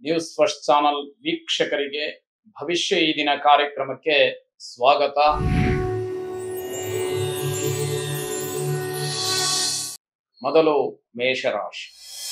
news first channel ವೀಕ್ಷಕರಿಗೆ ಭವಿಷ್ಯ ಈ ದಿನ ಕಾರ್ಯಕ್ರಮಕ್ಕೆ ಸ್ವಾಗತ ಮೊದಲು ಮೇಷರಾಶಿ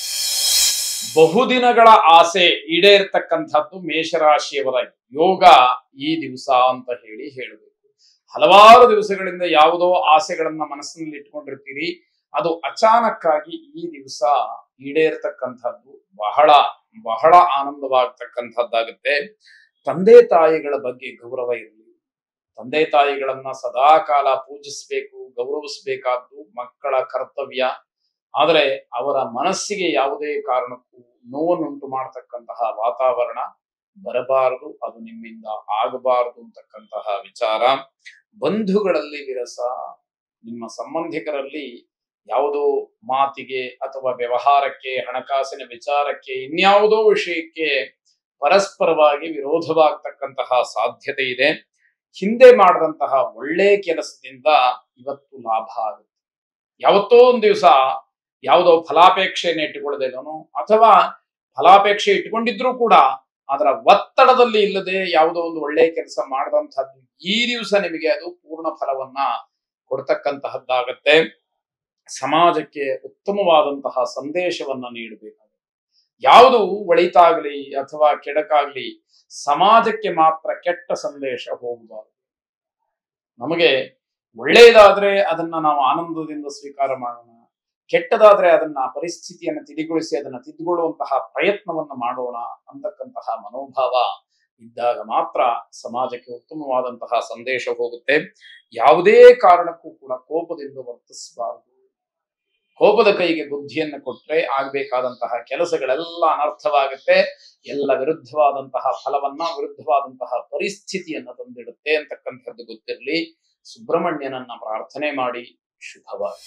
ಬಹುದಿನಗಳ ಆಸೆ ಈಡೇರ್ತಕ್ಕಂಥದ್ದು ಮೇಷರಾಶಿಯವರ ಯೋಗ ಈ ದಿವಸ ಅಂತ ಹೇಳಿ ಹೇಳಬೇಕು ಹಲವಾರು ದಿವಸಗಳಿಂದ ಯಾವುದೋ ಆಸೆಗಳನ್ನ ಮನಸ್ಸಿನಲ್ಲಿ ಇಟ್ಕೊಂಡಿರ್ತೀರಿ ಅದು ಅಚಾನಕ್ಕಾಗಿ ಈ ದಿವಸ ಈಡೇರ್ತಕ್ಕಂಥದ್ದು ಬಹಳ ಬಹಳ ಆನಂದವಾಗ್ತಕ್ಕಂಥದ್ದಾಗುತ್ತೆ ತಂದೆ ತಾಯಿಗಳ ಬಗ್ಗೆ ಗೌರವ ಇರಲಿ ತಂದೆ ತಾಯಿಗಳನ್ನ ಸದಾ ಕಾಲ ಪೂಜಿಸ್ಬೇಕು ಗೌರವಿಸ್ಬೇಕಾದ್ದು ಮಕ್ಕಳ ಕರ್ತವ್ಯ ಆದರೆ ಅವರ ಮನಸ್ಸಿಗೆ ಯಾವುದೇ ಕಾರಣಕ್ಕೂ ನೋವನ್ನುಂಟು ಮಾಡತಕ್ಕಂತಹ ವಾತಾವರಣ ಬರಬಾರದು ಅದು ನಿಮ್ಮಿಂದ ಆಗಬಾರದು ಅಂತಕ್ಕಂತಹ ವಿಚಾರ ಬಂಧುಗಳಲ್ಲಿ ವಿರಸ ನಿಮ್ಮ ಸಂಬಂಧಿಕರಲ್ಲಿ ಯಾವುದೋ ಮಾತಿಗೆ ಅಥವಾ ವ್ಯವಹಾರಕ್ಕೆ ಹಣಕಾಸಿನ ವಿಚಾರಕ್ಕೆ ಇನ್ಯಾವುದೋ ವಿಷಯಕ್ಕೆ ಪರಸ್ಪರವಾಗಿ ವಿರೋಧವಾಗ್ತಕ್ಕಂತಹ ಸಾಧ್ಯತೆ ಇದೆ ಹಿಂದೆ ಮಾಡಿದಂತಹ ಒಳ್ಳೆ ಕೆಲಸದಿಂದ ಇವತ್ತು ಲಾಭ ಆಗುತ್ತೆ ಯಾವತ್ತೋ ಒಂದು ದಿವಸ ಯಾವುದೋ ಫಲಾಪೇಕ್ಷೆಯನ್ನು ಇಟ್ಟುಕೊಳ್ಳದೇನೋ ಅಥವಾ ಫಲಾಪೇಕ್ಷೆ ಇಟ್ಕೊಂಡಿದ್ರು ಕೂಡ ಅದರ ಒತ್ತಡದಲ್ಲಿ ಇಲ್ಲದೆ ಯಾವುದೋ ಒಂದು ಒಳ್ಳೆ ಕೆಲಸ ಮಾಡದಂತಹದ್ದು ಈ ದಿವಸ ನಿಮಗೆ ಅದು ಪೂರ್ಣ ಫಲವನ್ನ ಕೊಡ್ತಕ್ಕಂತಹದ್ದಾಗತ್ತೆ ಸಮಾಜಕ್ಕೆ ಉತ್ತಮವಾದಂತಹ ಸಂದೇಶವನ್ನ ನೀಡಬೇಕಾಗುತ್ತೆ ಯಾವುದು ಒಳಿತಾಗ್ಲಿ ಅಥವಾ ಕೆಡಕಾಗ್ಲಿ ಸಮಾಜಕ್ಕೆ ಮಾತ್ರ ಕೆಟ್ಟ ಸಂದೇಶ ಹೋಗಬಾರದು ನಮಗೆ ಒಳ್ಳೆಯದಾದ್ರೆ ಅದನ್ನ ನಾವು ಆನಂದದಿಂದ ಸ್ವೀಕಾರ ಮಾಡೋಣ ಕೆಟ್ಟದಾದ್ರೆ ಅದನ್ನ ಪರಿಸ್ಥಿತಿಯನ್ನು ತಿಳಿಗೊಳಿಸಿ ಅದನ್ನ ತಿದ್ದುಕೊಳ್ಳುವಂತಹ ಪ್ರಯತ್ನವನ್ನ ಮಾಡೋಣ ಅಂತಕ್ಕಂತಹ ಮನೋಭಾವ ಇದ್ದಾಗ ಮಾತ್ರ ಸಮಾಜಕ್ಕೆ ಉತ್ತಮವಾದಂತಹ ಸಂದೇಶ ಹೋಗುತ್ತೆ ಯಾವುದೇ ಕಾರಣಕ್ಕೂ ಕೂಡ ಕೋಪದಿಂದ ವರ್ತಿಸಬಾರದು ಕೋಪದ ಕೈಗೆ ಬುದ್ಧಿಯನ್ನು ಕೊಟ್ರೆ ಆಗ್ಬೇಕಾದಂತಹ ಕೆಲಸಗಳೆಲ್ಲ ಅನರ್ಥವಾಗುತ್ತೆ ಎಲ್ಲ ವಿರುದ್ಧವಾದಂತಹ ಫಲವನ್ನ ವಿರುದ್ಧವಾದಂತಹ ಪರಿಸ್ಥಿತಿಯನ್ನ ತಂದಿಡುತ್ತೆ ಅಂತಕ್ಕಂಥದ್ದು ಗೊತ್ತಿರಲಿ ಸುಬ್ರಹ್ಮಣ್ಯನನ್ನ ಪ್ರಾರ್ಥನೆ ಮಾಡಿ ಶುಭವಾಗಿ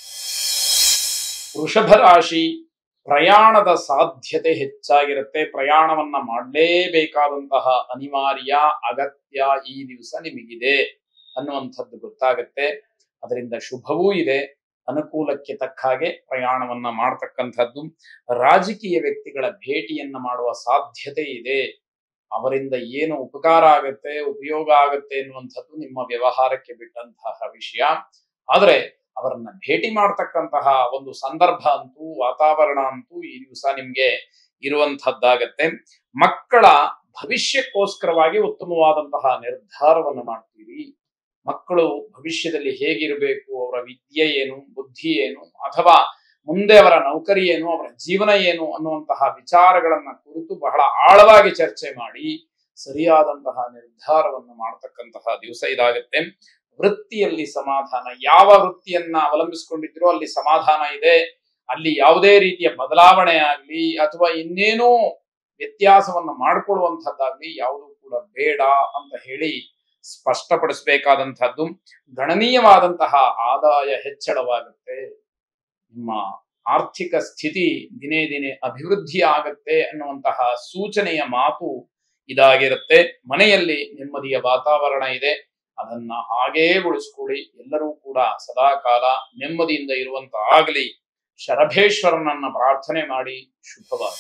ವೃಷಭ ರಾಶಿ ಪ್ರಯಾಣದ ಸಾಧ್ಯತೆ ಹೆಚ್ಚಾಗಿರುತ್ತೆ ಪ್ರಯಾಣವನ್ನ ಮಾಡಲೇಬೇಕಾದಂತಹ ಅನಿವಾರ್ಯ ಅಗತ್ಯ ಈ ದಿವಸ ನಿಮಗಿದೆ ಅನ್ನುವಂಥದ್ದು ಗೊತ್ತಾಗತ್ತೆ ಅದರಿಂದ ಶುಭವೂ ಇದೆ ಅನುಕೂಲಕ್ಕೆ ತಕ್ಕ ಹಾಗೆ ಪ್ರಯಾಣವನ್ನ ಮಾಡ್ತಕ್ಕಂಥದ್ದು ರಾಜಕೀಯ ವ್ಯಕ್ತಿಗಳ ಭೇಟಿಯನ್ನ ಮಾಡುವ ಸಾಧ್ಯತೆ ಇದೆ ಅವರಿಂದ ಏನು ಉಪಕಾರ ಆಗತ್ತೆ ಉಪಯೋಗ ಆಗತ್ತೆ ಎನ್ನುವಂಥದ್ದು ನಿಮ್ಮ ವ್ಯವಹಾರಕ್ಕೆ ಬಿಟ್ಟಂತಹ ವಿಷಯ ಆದರೆ ಅವರನ್ನ ಭೇಟಿ ಮಾಡ್ತಕ್ಕಂತಹ ಒಂದು ಸಂದರ್ಭ ಅಂತೂ ವಾತಾವರಣ ಅಂತೂ ಈ ದಿವಸ ನಿಮ್ಗೆ ಇರುವಂತಹದ್ದಾಗತ್ತೆ ಮಕ್ಕಳ ಭವಿಷ್ಯಕ್ಕೋಸ್ಕರವಾಗಿ ಉತ್ತಮವಾದಂತಹ ನಿರ್ಧಾರವನ್ನು ಮಾಡ್ತೀರಿ ಮಕ್ಕಳು ಭವಿಷ್ಯದಲ್ಲಿ ಹೇಗಿರಬೇಕು ಅವರ ವಿದ್ಯೆ ಏನು ಬುದ್ಧಿ ಏನು ಅಥವಾ ಮುಂದೆ ಅವರ ನೌಕರಿ ಏನು ಅವರ ಜೀವನ ಏನು ಅನ್ನುವಂತಹ ವಿಚಾರಗಳನ್ನ ಕುರಿತು ಬಹಳ ಆಳವಾಗಿ ಚರ್ಚೆ ಮಾಡಿ ಸರಿಯಾದಂತಹ ನಿರ್ಧಾರವನ್ನು ಮಾಡತಕ್ಕಂತಹ ದಿವಸ ಇದಾಗುತ್ತೆ ವೃತ್ತಿಯಲ್ಲಿ ಸಮಾಧಾನ ಯಾವ ವೃತ್ತಿಯನ್ನ ಅವಲಂಬಿಸಿಕೊಂಡಿದ್ರೋ ಅಲ್ಲಿ ಸಮಾಧಾನ ಇದೆ ಅಲ್ಲಿ ಯಾವುದೇ ರೀತಿಯ ಬದಲಾವಣೆ ಆಗ್ಲಿ ಅಥವಾ ಇನ್ನೇನೋ ವ್ಯತ್ಯಾಸವನ್ನ ಮಾಡಿಕೊಳ್ಳುವಂತಹದ್ದಾಗ್ಲಿ ಯಾವುದು ಕೂಡ ಬೇಡ ಅಂತ ಹೇಳಿ ಸ್ಪಷ್ಟಪಡಿಸಬೇಕಾದಂತಹದ್ದು ಗಣನೀಯವಾದಂತಹ ಆದಾಯ ಹೆಚ್ಚಳವಾಗುತ್ತೆ ನಿಮ್ಮ ಆರ್ಥಿಕ ಸ್ಥಿತಿ ದಿನೇ ದಿನೇ ಅಭಿವೃದ್ಧಿ ಆಗತ್ತೆ ಅನ್ನುವಂತಹ ಸೂಚನೆಯ ಮಾತು ಇದಾಗಿರುತ್ತೆ ಮನೆಯಲ್ಲಿ ನೆಮ್ಮದಿಯ ವಾತಾವರಣ ಇದೆ ಅದನ್ನ ಹಾಗೇ ಉಳಿಸ್ಕೊಳ್ಳಿ ಎಲ್ಲರೂ ಕೂಡ ಸದಾ ಕಾಲ ನೆಮ್ಮದಿಯಿಂದ ಇರುವಂತ ಆಗಲಿ ಶರಭೇಶ್ವರನನ್ನ ಪ್ರಾರ್ಥನೆ ಮಾಡಿ ಶುಭವಾಗಿ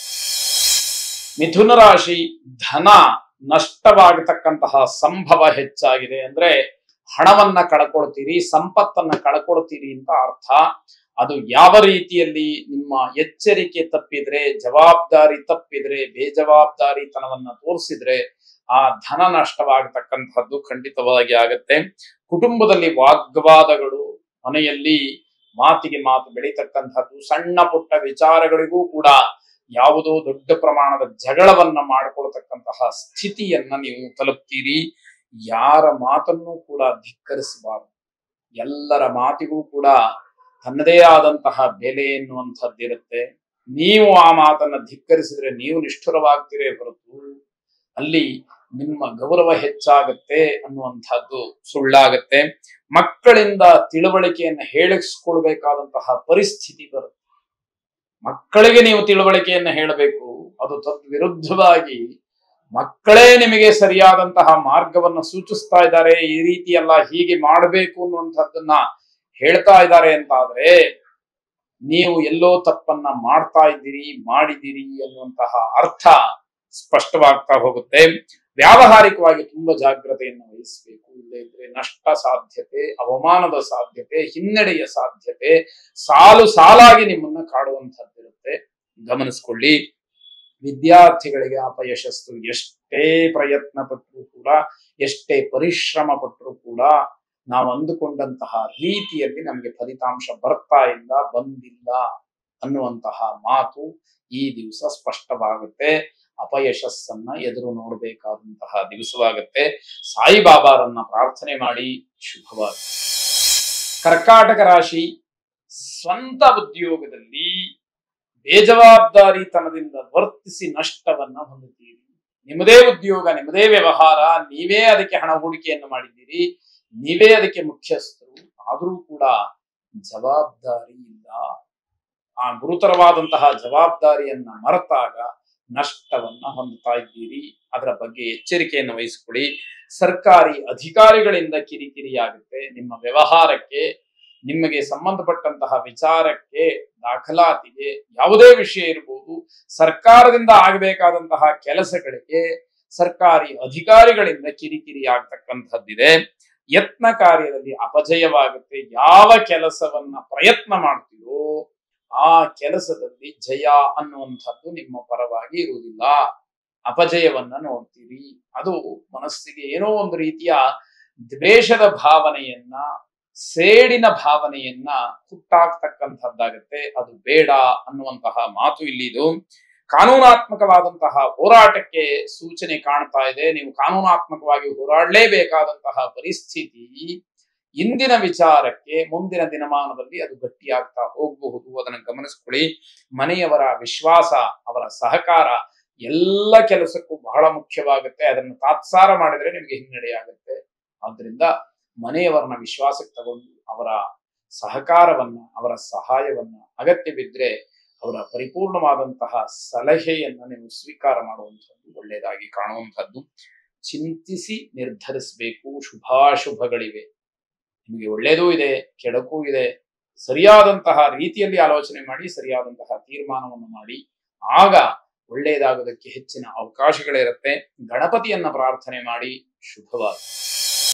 ಮಿಥುನ ರಾಶಿ ಧನ ನಷ್ಟವಾಗತಕ್ಕಂತಹ ಸಂಭವ ಹೆಚ್ಚಾಗಿದೆ ಅಂದ್ರೆ ಹಣವನ್ನ ಕಳ್ಕೊಳ್ತೀರಿ ಸಂಪತ್ತನ್ನ ಕಳ್ಕೊಳ್ತೀರಿ ಅಂತ ಅರ್ಥ ಅದು ಯಾವ ರೀತಿಯಲ್ಲಿ ನಿಮ್ಮ ಎಚ್ಚರಿಕೆ ತಪ್ಪಿದ್ರೆ ಜವಾಬ್ದಾರಿ ತಪ್ಪಿದ್ರೆ ಬೇಜವಾಬ್ದಾರಿತನವನ್ನ ತೋರಿಸಿದ್ರೆ ಆ ಧನ ನಷ್ಟವಾಗತಕ್ಕಂತಹದ್ದು ಖಂಡಿತವಾಗಿ ಆಗತ್ತೆ ಕುಟುಂಬದಲ್ಲಿ ವಾಗ್ವಾದಗಳು ಮನೆಯಲ್ಲಿ ಮಾತಿಗೆ ಮಾತು ಬೆಳೀತಕ್ಕಂಥದ್ದು ಸಣ್ಣ ಪುಟ್ಟ ವಿಚಾರಗಳಿಗೂ ಕೂಡ ಯಾವುದೋ ದೊಡ್ಡ ಪ್ರಮಾಣದ ಜಗಳವನ್ನ ಮಾಡಿಕೊಳ್ತಕ್ಕಂತಹ ಸ್ಥಿತಿಯನ್ನ ನೀವು ತಲುಪ್ತೀರಿ ಯಾರ ಮಾತನ್ನು ಕೂಡ ಧಿಕ್ಕರಿಸಬಾರದು ಎಲ್ಲರ ಮಾತಿಗೂ ಕೂಡ ತನ್ನದೇ ಆದಂತಹ ಬೆಲೆ ಎನ್ನುವಂಥದ್ದಿರುತ್ತೆ ನೀವು ಆ ಮಾತನ್ನ ಧಿಕ್ಕರಿಸಿದ್ರೆ ನೀವು ನಿಷ್ಠುರವಾಗ್ತೀರೇ ಹೊರತು ಅಲ್ಲಿ ನಿಮ್ಮ ಗೌರವ ಹೆಚ್ಚಾಗತ್ತೆ ಅನ್ನುವಂಥದ್ದು ಸುಳ್ಳಾಗತ್ತೆ ಮಕ್ಕಳಿಂದ ತಿಳುವಳಿಕೆಯನ್ನು ಹೇಳಿಸ್ಕೊಳ್ಬೇಕಾದಂತಹ ಪರಿಸ್ಥಿತಿ ಬರುತ್ತೆ ಮಕ್ಕಳಿಗೆ ನೀವು ತಿಳುವಳಿಕೆಯನ್ನು ಹೇಳಬೇಕು ಅದು ತದ್ ವಿರುದ್ಧವಾಗಿ ಮಕ್ಕಳೇ ನಿಮಗೆ ಸರಿಯಾದಂತಹ ಮಾರ್ಗವನ್ನ ಸೂಚಿಸ್ತಾ ಇದ್ದಾರೆ ಈ ರೀತಿ ಎಲ್ಲ ಹೀಗೆ ಮಾಡಬೇಕು ಅನ್ನುವಂಥದ್ದನ್ನ ಹೇಳ್ತಾ ಇದ್ದಾರೆ ಅಂತ ಆದ್ರೆ ನೀವು ಎಲ್ಲೋ ತಪ್ಪನ್ನ ಮಾಡ್ತಾ ಇದ್ದೀರಿ ಮಾಡಿದ್ದೀರಿ ಅನ್ನುವಂತಹ ಅರ್ಥ ಸ್ಪಷ್ಟವಾಗ್ತಾ ಹೋಗುತ್ತೆ ವ್ಯಾವಹಾರಿಕವಾಗಿ ತುಂಬಾ ಜಾಗ್ರತೆಯನ್ನು ವಹಿಸಬೇಕು ಇಲ್ಲದೇ ಇದ್ರೆ ನಷ್ಟ ಸಾಧ್ಯತೆ ಅವಮಾನದ ಸಾಧ್ಯತೆ ಹಿನ್ನಡೆಯ ಸಾಧ್ಯತೆ ಸಾಲು ಸಾಲಾಗಿ ನಿಮ್ಮನ್ನ ಕಾಡುವಂತಹದ್ದಿರುತ್ತೆ ಗಮನಿಸ್ಕೊಳ್ಳಿ ವಿದ್ಯಾರ್ಥಿಗಳಿಗೆ ಅಪಯಶಸ್ಸು ಎಷ್ಟೇ ಪ್ರಯತ್ನ ಪಟ್ಟರೂ ಕೂಡ ಎಷ್ಟೇ ಪರಿಶ್ರಮ ಪಟ್ಟರೂ ಕೂಡ ನಾವು ಅಂದುಕೊಂಡಂತಹ ರೀತಿಯಲ್ಲಿ ನಮಗೆ ಫಲಿತಾಂಶ ಬರ್ತಾ ಇಲ್ಲ ಬಂದಿಲ್ಲ ಅನ್ನುವಂತಹ ಮಾತು ಈ ದಿವಸ ಸ್ಪಷ್ಟವಾಗುತ್ತೆ ಅಪಯಶಸ್ಸನ್ನ ಎದುರು ನೋಡಬೇಕಾದಂತಹ ದಿವಸವಾಗುತ್ತೆ ಸಾಯಿಬಾಬಾರನ್ನ ಪ್ರಾರ್ಥನೆ ಮಾಡಿ ಶುಭವಾಗಿ ಕರ್ಕಾಟಕ ರಾಶಿ ಸ್ವಂತ ಉದ್ಯೋಗದಲ್ಲಿ ಬೇಜವಾಬ್ದಾರಿತನದಿಂದ ವರ್ತಿಸಿ ನಷ್ಟವನ್ನ ಹೊಂದುತ್ತೀರಿ ನಿಮ್ಮದೇ ಉದ್ಯೋಗ ನಿಮ್ಮದೇ ವ್ಯವಹಾರ ನೀವೇ ಅದಕ್ಕೆ ಹಣ ಹೂಡಿಕೆಯನ್ನು ಮಾಡಿದ್ದೀರಿ ನೀವೇ ಅದಕ್ಕೆ ಮುಖ್ಯಸ್ಥರು ಆದರೂ ಕೂಡ ಜವಾಬ್ದಾರಿ ಇಲ್ಲ ಆ ಗುರುತರವಾದಂತಹ ಜವಾಬ್ದಾರಿಯನ್ನ ಮರೆತಾಗ ನಷ್ಟವನ್ನ ಹೊಂದುತ್ತಾ ಇದ್ದೀರಿ ಅದರ ಬಗ್ಗೆ ಎಚ್ಚರಿಕೆಯನ್ನು ವಹಿಸಿಕೊಳ್ಳಿ ಸರ್ಕಾರಿ ಅಧಿಕಾರಿಗಳಿಂದ ಕಿರಿಕಿರಿಯಾಗುತ್ತೆ ನಿಮ್ಮ ವ್ಯವಹಾರಕ್ಕೆ ನಿಮಗೆ ಸಂಬಂಧಪಟ್ಟಂತಹ ವಿಚಾರಕ್ಕೆ ದಾಖಲಾತಿಗೆ ಯಾವುದೇ ವಿಷಯ ಇರಬಹುದು ಸರ್ಕಾರದಿಂದ ಆಗಬೇಕಾದಂತಹ ಕೆಲಸಗಳಿಗೆ ಸರ್ಕಾರಿ ಅಧಿಕಾರಿಗಳಿಂದ ಕಿರಿಕಿರಿ ಆಗ್ತಕ್ಕಂಥದ್ದಿದೆ ಯತ್ನ ಕಾರ್ಯದಲ್ಲಿ ಅಪಜಯವಾಗುತ್ತೆ ಯಾವ ಕೆಲಸವನ್ನ ಪ್ರಯತ್ನ ಮಾಡ್ತೀರೋ ಆ ಕೆಲಸದಲ್ಲಿ ಜಯ ಅನ್ನುವಂಥದ್ದು ನಿಮ್ಮ ಪರವಾಗಿ ಇರುವುದಿಲ್ಲ ಅಪಜಯವನ್ನ ನೋಡ್ತೀರಿ ಅದು ಮನಸ್ಸಿಗೆ ಏನೋ ಒಂದು ರೀತಿಯ ದ್ವೇಷದ ಭಾವನೆಯನ್ನ ಸೇಡಿನ ಭಾವನೆಯನ್ನ ಹುಟ್ಟಾಕ್ತಕ್ಕಂಥದ್ದಾಗತ್ತೆ ಅದು ಬೇಡ ಅನ್ನುವಂತಹ ಮಾತು ಇಲ್ಲಿದು ಕಾನೂನಾತ್ಮಕವಾದಂತಹ ಹೋರಾಟಕ್ಕೆ ಸೂಚನೆ ಕಾಣ್ತಾ ಇದೆ ನೀವು ಕಾನೂನಾತ್ಮಕವಾಗಿ ಹೋರಾಡಲೇಬೇಕಾದಂತಹ ಪರಿಸ್ಥಿತಿ ಇಂದಿನ ವಿಚಾರಕ್ಕೆ ಮುಂದಿನ ದಿನಮಾನದಲ್ಲಿ ಅದು ಗಟ್ಟಿಯಾಗ್ತಾ ಹೋಗಬಹುದು ಅದನ್ನು ಗಮನಿಸ್ಕೊಳ್ಳಿ ಮನೆಯವರ ವಿಶ್ವಾಸ ಅವರ ಸಹಕಾರ ಎಲ್ಲ ಕೆಲಸಕ್ಕೂ ಬಹಳ ಮುಖ್ಯವಾಗುತ್ತೆ ಅದನ್ನು ತಾತ್ಸಾರ ಮಾಡಿದ್ರೆ ನಿಮಗೆ ಹಿನ್ನಡೆಯಾಗುತ್ತೆ ಆದ್ರಿಂದ ಮನೆಯವರನ್ನ ವಿಶ್ವಾಸಕ್ಕೆ ತಗೊಂಡು ಅವರ ಸಹಕಾರವನ್ನ ಅವರ ಸಹಾಯವನ್ನ ಅಗತ್ಯ ಬಿದ್ದರೆ ಅವರ ಪರಿಪೂರ್ಣವಾದಂತಹ ಸಲಹೆಯನ್ನ ನೀವು ಸ್ವೀಕಾರ ಮಾಡುವಂಥದ್ದು ಒಳ್ಳೆಯದಾಗಿ ಕಾಣುವಂಥದ್ದು ಚಿಂತಿಸಿ ನಿರ್ಧರಿಸಬೇಕು ಶುಭಾಶುಭಗಳಿವೆ ನಿಮಗೆ ಒಳ್ಳೆಯದೂ ಇದೆ ಕೆಡಕೂ ಇದೆ ಸರಿಯಾದಂತಹ ರೀತಿಯಲ್ಲಿ ಆಲೋಚನೆ ಮಾಡಿ ಸರಿಯಾದಂತಹ ತೀರ್ಮಾನವನ್ನು ಮಾಡಿ ಆಗ ಒಳ್ಳೆಯದಾಗೋದಕ್ಕೆ ಹೆಚ್ಚಿನ ಅವಕಾಶಗಳಿರುತ್ತೆ ಗಣಪತಿಯನ್ನ ಪ್ರಾರ್ಥನೆ ಮಾಡಿ ಶುಭವಾಗಿ